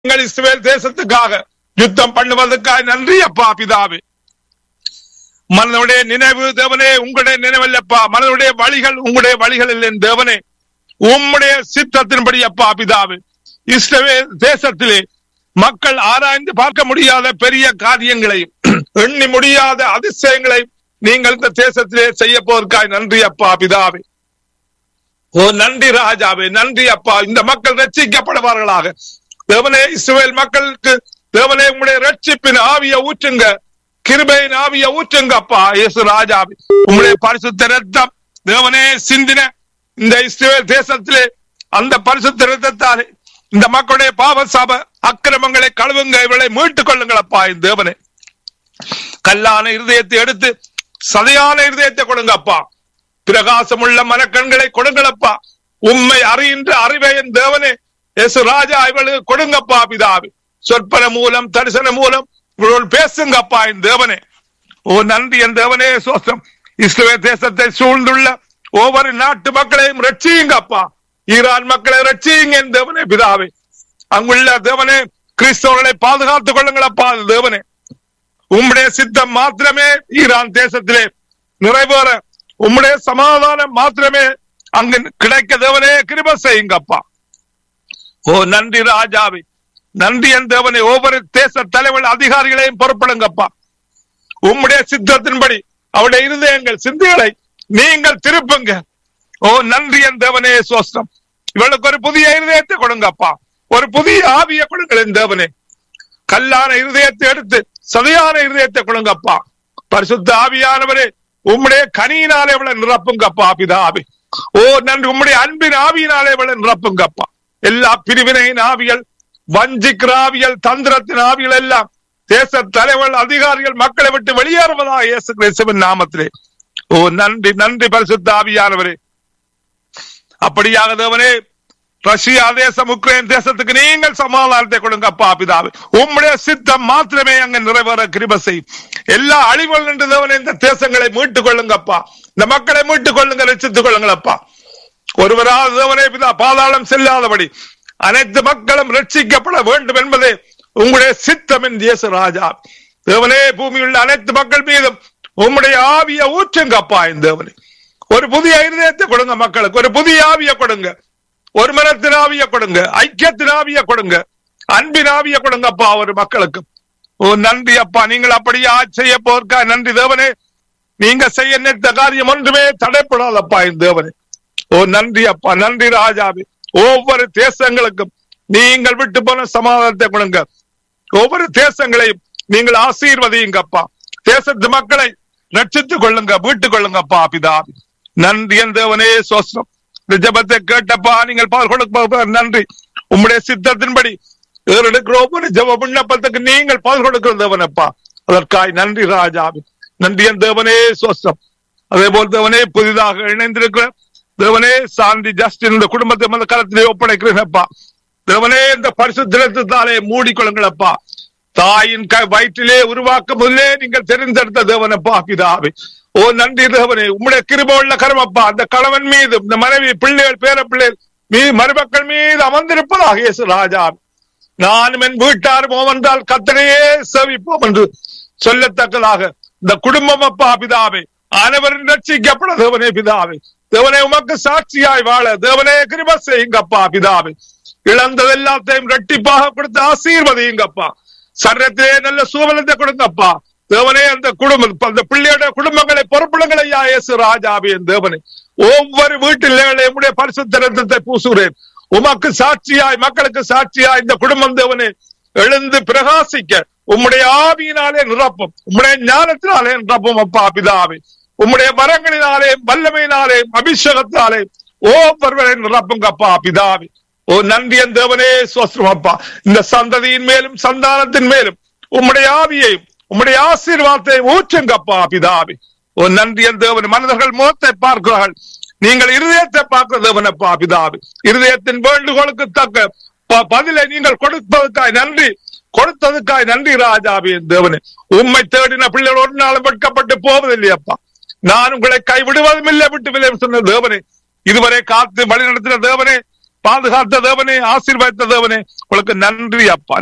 எங்கள் இஸ்ரேல் தேசத்துக்காக யுத்தம் பண்ணுவதற்காக நன்றி அப்பா பிதாவே மனதுடைய நினைவு தேவனே உங்களுடைய நினைவல்லப்பா மனதுடைய வழிகள் உங்களுடைய வழிகள் இல்லை தேவனே உம்முடைய சித்தத்தின்படி அப்பா பிதாவே இஸ்ரவேல் தேசத்திலே மக்கள் ஆராய்ந்து பார்க்க முடியாத பெரிய காரியங்களையும் எண்ணி முடியாத அதிசயங்களை நீங்கள் இந்த தேசத்திலே செய்ய போவதற்காய் நன்றி அப்பா பிதாவே ஓ நன்றி ராஜாவே நன்றி அப்பா இந்த மக்கள் ரட்சிக்கப்படுவார்களாக தேவனே இஸ்ரவேல் மக்களுக்கு தேவனே உங்களுடைய ரட்சிப்பின் ஆவிய ஊற்றுங்க கிருபையின் ஆவிய ஊற்றுங்க அப்பா இயேசு ராஜாவே உங்களுடைய பரிசுத்த ரத்தம் தேவனே சிந்தின இந்த இஸ்ரேல் தேசத்திலே அந்த பரிசுத்த ரத்தத்தாலே இந்த மக்களுடைய பாவ சாப அக்கிரமங்களை கழுவுங்க இவளை மீட்டுக் கொள்ளுங்களப்பா இந்த தேவனே கல்லான இருதயத்தை எடுத்து சதையான இருதயத்தை கொடுங்கப்பா பிரகாசமுள்ள மனக்கண்களை கொடுங்களப்பா உண்மை அறிகின்ற அறிவை என் தேவனே எசு ராஜா இவளுக்கு கொடுங்கப்பா பிதாவி சொற்பன மூலம் தரிசன மூலம் இவள் பேசுங்கப்பா என் தேவனே ஓ நன்றி என் தேவனே சோசம் இஸ்ரேல் தேசத்தை சூழ்ந்துள்ள ஒவ்வொரு நாட்டு மக்களையும் ரட்சியுங்கப்பா ஈரான் மக்களை ரட்சியுங்க என் தேவனே பிதாவே அங்குள்ள தேவனே கிறிஸ்தவர்களை பாதுகாத்துக் கொள்ளுங்களப்பா தேவனே உம்முடைய சித்தம் மாத்திரமே ஈரான் தேசத்திலே நிறைவேற உம்முடைய சமாதானம் மாத்திரமே அங்கு கிடைக்க தேவனே கிருப செய்யுங்கப்பா ஓ நன்றி ராஜாவே நன்றி என் தேவனே ஒவ்வொரு தேச தலைவர் அதிகாரிகளையும் பொறுப்படுங்கப்பா உம்முடைய சித்தத்தின்படி அவருடைய இருதயங்கள் சிந்தைகளை நீங்கள் திருப்புங்க ஓ நன்றி என் தேவனே சோஸ்டம் இவளுக்கு ஒரு புதிய இருதயத்தை கொடுங்கப்பா ஒரு புதிய ஆவிய கொடுங்கள் என் தேவனே கல்லான இருதயத்தை எடுத்து சதையான இருதயத்தை கொடுங்கப்பா பரிசுத்த ஆவியானவரே உம்முடைய கனியினாலே இவளை நிரப்புங்கப்பா பிதாவி ஓ நன்றி உம்முடைய அன்பின் ஆவியினாலே இவளை நிரப்புங்கப்பா எல்லா பிரிவினையின் ஆவிகள் வஞ்சிக்கிற ஆவியல் தந்திரத்தின் ஆவிகள் எல்லாம் தேச தலைவர்கள் அதிகாரிகள் மக்களை விட்டு வெளியேறுவதா இயேசு கிறிஸ்துவின் நாமத்திலே ஓ நன்றி நன்றி பரிசுத்த ஆவியானவரே அப்படியாக தேவனே ரஷ்யா தேசம் உக்ரைன் தேசத்துக்கு நீங்கள் சமாதானத்தை கொடுங்க அப்பா பிதாவே உம்முடைய சித்தம் மாத்திரமே அங்க நிறைவேற கிருப செய்யும் எல்லா அழிவுகள் என்று தேவனே இந்த தேசங்களை மீட்டுக் கொள்ளுங்கப்பா இந்த மக்களை மீட்டுக் கொள்ளுங்க ரசித்துக் கொள்ளுங்களப்பா ஒருவரால் தேவனே பிதா பாதாளம் செல்லாதபடி அனைத்து மக்களும் ரட்சிக்கப்பட வேண்டும் என்பதே உங்களுடைய சித்தம் என் இயேசு ராஜா தேவனே பூமியுள்ள அனைத்து மக்கள் மீதும் உம்முடைய ஆவிய ஊற்றுங்கப்பா இந்த தேவனே ஒரு புதிய இருதயத்தை கொடுங்க மக்களுக்கு ஒரு புதிய ஆவிய கொடுங்க ஒரு மனத்தின் ஆவிய கொடுங்க ஐக்கியத்தின் ஆவிய கொடுங்க அன்பின் ஆவிய கொடுங்கப்பா ஒரு மக்களுக்கு ஓ நன்றி அப்பா நீங்கள் அப்படியே செய்ய போர்க்கா நன்றி தேவனே நீங்க செய்ய நினைத்த காரியம் ஒன்றுமே தடைப்படாதப்பா இந்த தேவனே ஓ நன்றி அப்பா நன்றி ராஜாவே ஒவ்வொரு தேசங்களுக்கும் நீங்கள் விட்டு போன சமாதானத்தை கொடுங்க ஒவ்வொரு தேசங்களையும் நீங்கள் ஆசீர்வதியுங்கப்பா தேசத்து மக்களை ரட்சித்துக் கொள்ளுங்க வீட்டுக் கொள்ளுங்கப்பா பிதாவி நன்றி என் தேவனே சோஸ்ரம் இந்த ஜபத்தை கேட்டப்பா நீங்கள் பால் கொடுக்க நன்றி உம்முடைய சித்தத்தின்படி எடுக்கிற ஒவ்வொரு ஜப விண்ணப்பத்துக்கு நீங்கள் பால் கொடுக்கிற தேவனப்பா அதற்காய் நன்றி ராஜாவி நன்றி என் தேவனே சோஸ்ரம் அதே போல் தேவனே புதிதாக இணைந்திருக்கிற தேவனே சாந்தி ஜஸ்டின் இந்த குடும்பத்தை மத கரத்திலே ஒப்படைக்கிறேனப்பா தேவனே இந்த பரிசுத்தாலே மூடிக்கொள்ளுங்களப்பா தாயின் க வயிற்றிலே உருவாக்கும் முதலே நீங்கள் தெரிந்தெடுத்த தேவனப்பா பிதாவே ஓ நன்றி தேவனே உம்முடைய கிருப உள்ள கருமப்பா அந்த கணவன் மீது இந்த மனைவி பிள்ளைகள் பேர பிள்ளைகள் மீ மருமக்கள் மீது அமர்ந்திருப்பதாக இயேசு ராஜா நானும் என் வீட்டாரும் என்றால் கத்தனையே சேவிப்போம் என்று சொல்லத்தக்கதாக இந்த குடும்பம் அப்பா பிதாவே அனைவரும் ரட்சிக்கப்பட தேவனே பிதாவே தேவனே உமக்கு சாட்சியாய் வாழ தேவனே கிருப செய்யுங்கப்பா பிதாவே இழந்தது எல்லாத்தையும் ரெட்டிப்பாக கொடுத்து ஆசீர்வதியுங்கப்பா சரத்திலே நல்ல சூவலத்தை கொடுங்கப்பா தேவனே அந்த குடும்பம் அந்த பிள்ளையோட குடும்பங்களை பொறுப்புலங்களை ஐயா இயேசு ராஜாவின் தேவனே ஒவ்வொரு வீட்டில் என்னுடைய பரிசுத்த ரத்தத்தை பூசுகிறேன் உமக்கு சாட்சியாய் மக்களுக்கு சாட்சியாய் இந்த குடும்பம் தேவனே எழுந்து பிரகாசிக்க உம்முடைய ஆவியினாலே நிரப்பும் உம்முடைய ஞானத்தினாலே நிரப்பும் அப்பா பிதாவே உம்முடைய மரங்களினாலே வல்லமையினாலே அபிஷேகத்தினாலே ஒவ்வொருவரை நிரப்புங்கப்பா பிதாவே ஓ நன்றி என் தேவனே சோஸ்திரம் அப்பா இந்த சந்ததியின் மேலும் சந்தானத்தின் மேலும் உம்முடைய ஆவியையும் உம்முடைய ஆசீர்வாதத்தை ஊற்றுங்கப்பா பிதாவே ஓ நன்றி என் தேவன் மனிதர்கள் முகத்தை பார்க்கிறார்கள் நீங்கள் இருதயத்தை பார்க்கிற தேவனப்பா பிதாவே இருதயத்தின் வேண்டுகோளுக்கு தக்க பதிலை நீங்கள் கொடுப்பதற்காய் நன்றி கொடுத்ததுக்காய் நன்றி ராஜாவே தேவனே உண்மை தேடின பிள்ளைகள் ஒரு நாளும் வெட்கப்பட்டு போவதில்லையப்பா நான் உங்களை கைவிடுவதும் இல்லை விட்டு விலை சொன்ன தேவனே இதுவரை காத்து வழி நடத்தின தேவனே பாதுகாத்த தேவனே ஆசீர்வாதித்த தேவனே உங்களுக்கு நன்றி அப்பா